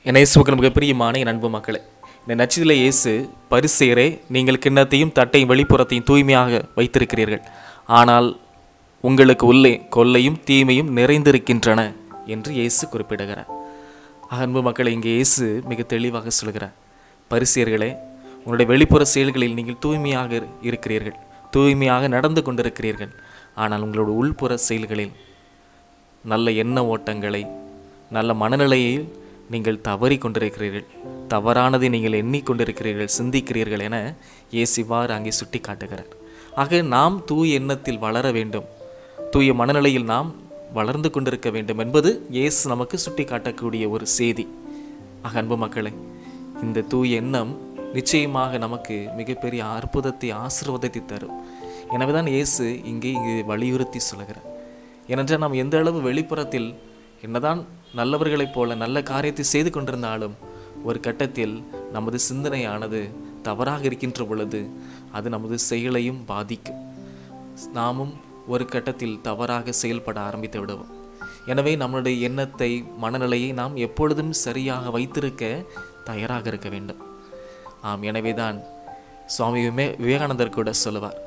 என் இயேசுவுக்கு நமக்கு பிரியமான என் அன்பு மக்களே இந்த நச்சிதில இயேசு பரிசேரே நீங்கள் கிண்ணத்தையும் தட்டையும் வெளிப்புறத்தையும் தூய்மையாக வைத்திருக்கிறீர்கள் ஆனால் உங்களுக்கு உள்ளே கொல்லையும் தீமையும் நிறைந்திருக்கின்றன என்று இயேசு குறிப்பிடுகிறார் அன்பு மக்களை இங்கே இயேசு மிக தெளிவாக சொல்கிறார் பரிசேர்களே உங்களுடைய வெளிப்புற செயல்களில் நீங்கள் தூய்மையாக இரு- இருக்கிறீர்கள் தூய்மையாக நடந்து கொண்டிருக்கிறீர்கள் ஆனால் உங்களோட உள்புற செயல்களில் நல்ல எண்ண ஓட்டங்களை நல்ல மனநிலையில் நீங்கள் தவறி கொண்டிருக்கிறீர்கள் தவறானதை நீங்கள் எண்ணிக்கொண்டிருக்கிறீர்கள் சிந்திக்கிறீர்கள் என இயேசுவார் அங்கே சுட்டி காட்டுகிறார் ஆக நாம் தூய எண்ணத்தில் வளர வேண்டும் தூய மனநிலையில் நாம் வளர்ந்து கொண்டிருக்க வேண்டும் என்பது இயேசு நமக்கு சுட்டி காட்டக்கூடிய ஒரு செய்தி ஆக அன்பு மக்களே இந்த தூய எண்ணம் நிச்சயமாக நமக்கு மிகப்பெரிய அற்புதத்தை ஆசீர்வாதத்தை தரும் எனவேதான் இயேசு இங்கே இங்கே வலியுறுத்தி சொல்கிறார் ஏனென்றால் நாம் எந்த அளவு வெளிப்புறத்தில் என்னதான் நல்லவர்களைப் போல நல்ல காரியத்தை செய்து கொண்டிருந்தாலும் ஒரு கட்டத்தில் நமது சிந்தனையானது தவறாக இருக்கின்ற பொழுது அது நமது செயலையும் பாதிக்கும் நாமும் ஒரு கட்டத்தில் தவறாக செயல்பட ஆரம்பித்து விடுவோம் எனவே நம்மளுடைய எண்ணத்தை மனநிலையை நாம் எப்பொழுதும் சரியாக வைத்திருக்க தயாராக இருக்க வேண்டும் ஆம் எனவேதான் சுவாமி விமே விவேகானந்தர் கூட சொல்லுவார்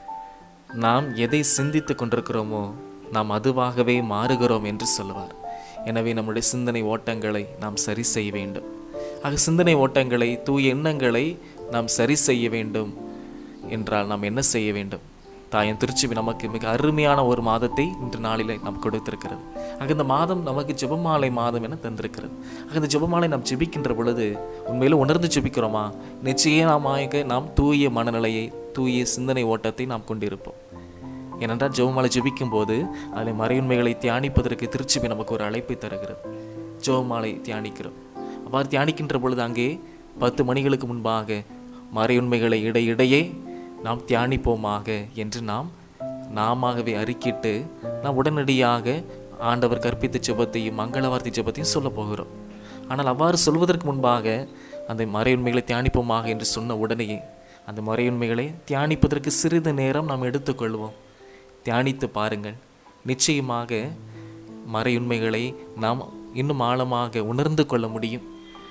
நாம் எதை சிந்தித்து கொண்டிருக்கிறோமோ நாம் அதுவாகவே மாறுகிறோம் என்று சொல்லுவார் எனவே நம்முடைய சிந்தனை ஓட்டங்களை நாம் சரி செய்ய வேண்டும் ஆக சிந்தனை ஓட்டங்களை தூய எண்ணங்களை நாம் சரி செய்ய வேண்டும் என்றால் நாம் என்ன செய்ய வேண்டும் தாயன் திருச்சிவி நமக்கு மிக அருமையான ஒரு மாதத்தை இன்று நாளிலே நாம் கொடுத்திருக்கிறது ஆக இந்த மாதம் நமக்கு ஜெபமாலை மாதம் என தந்திருக்கிறது ஆக இந்த ஜெபமாலை நாம் ஜெபிக்கின்ற பொழுது உண்மையில உணர்ந்து ஜெபிக்கிறோமா நிச்சயமாக நாம் தூய மனநிலையை தூய சிந்தனை ஓட்டத்தை நாம் கொண்டிருப்போம் ஏனென்றால் ஜெபமாலை ஜெபிக்கும் போது அதில் மறையுண்மைகளை தியானிப்பதற்கு திருச்சிபி நமக்கு ஒரு அழைப்பை தருகிறது ஜெபமாலை தியானிக்கிறோம் அவ்வாறு தியானிக்கின்ற பொழுது அங்கே பத்து மணிகளுக்கு முன்பாக மறையுண்மைகளை இடையிடையே நாம் தியானிப்போமாக என்று நாம் நாமாகவே அறிக்கிட்டு நாம் உடனடியாக ஆண்டவர் கற்பித்த ஜெபத்தையும் மங்களவார்த்தை ஜெபத்தையும் சொல்ல போகிறோம் ஆனால் அவ்வாறு சொல்வதற்கு முன்பாக அந்த மறையுண்மைகளை தியானிப்போமாக என்று சொன்ன உடனேயே அந்த மறையுண்மைகளை தியானிப்பதற்கு சிறிது நேரம் நாம் எடுத்துக்கொள்வோம் தியானித்து பாருங்கள் நிச்சயமாக மறையுண்மைகளை நாம் இன்னும் ஆழமாக உணர்ந்து கொள்ள முடியும்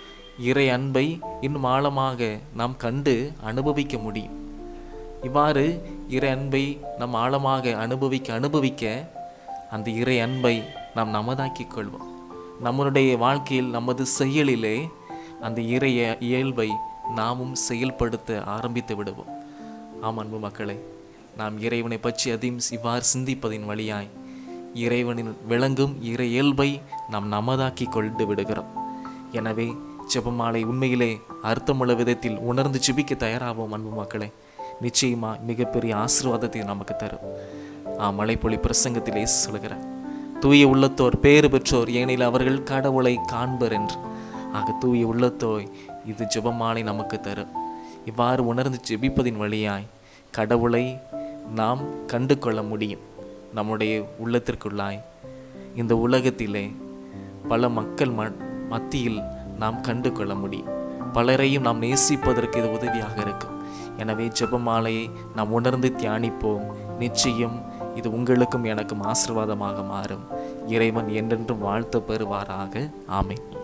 இறை அன்பை இன்னும் ஆழமாக நாம் கண்டு அனுபவிக்க முடியும் இவ்வாறு இறை அன்பை நாம் ஆழமாக அனுபவிக்க அனுபவிக்க அந்த இறை அன்பை நாம் நமதாக்கிக் கொள்வோம் நம்மளுடைய வாழ்க்கையில் நமது செயலிலே அந்த இறை இயல்பை நாமும் செயல்படுத்த ஆரம்பித்து விடுவோம் ஆம் அன்பு மக்களே நாம் இறைவனை பற்றி அதிகம் இவ்வாறு சிந்திப்பதின் வழியாய் இறைவனின் விளங்கும் இறை இயல்பை நாம் நமதாக்கி கொண்டு விடுகிறோம் எனவே ஜெபமாலை உண்மையிலே அர்த்தமுள்ள விதத்தில் உணர்ந்து ஜெபிக்க தயாராவோம் அன்பு மக்களே நிச்சயமா மிகப்பெரிய ஆசீர்வாதத்தை நமக்கு தரும் ஆ மலைப்பொழி பிரசங்கத்தில் இயேசு சொல்கிறார் தூய உள்ளத்தோர் பேறு பெற்றோர் ஏனில் அவர்கள் கடவுளை காண்பர் என்று ஆக தூய உள்ளத்தோய் இது ஜெபமாலை நமக்கு தரும் இவ்வாறு உணர்ந்து ஜெபிப்பதின் வழியாய் கடவுளை நாம் கண்டு கொள்ள முடியும் நம்முடைய உள்ளத்திற்குள்ளாய் இந்த உலகத்திலே பல மக்கள் ம மத்தியில் நாம் கண்டு கொள்ள முடியும் பலரையும் நாம் நேசிப்பதற்கு இது உதவியாக இருக்கும் எனவே ஜெபமாலையை நாம் உணர்ந்து தியானிப்போம் நிச்சயம் இது உங்களுக்கும் எனக்கும் ஆசீர்வாதமாக மாறும் இறைவன் என்றென்றும் வாழ்த்து பெறுவாராக ஆமென்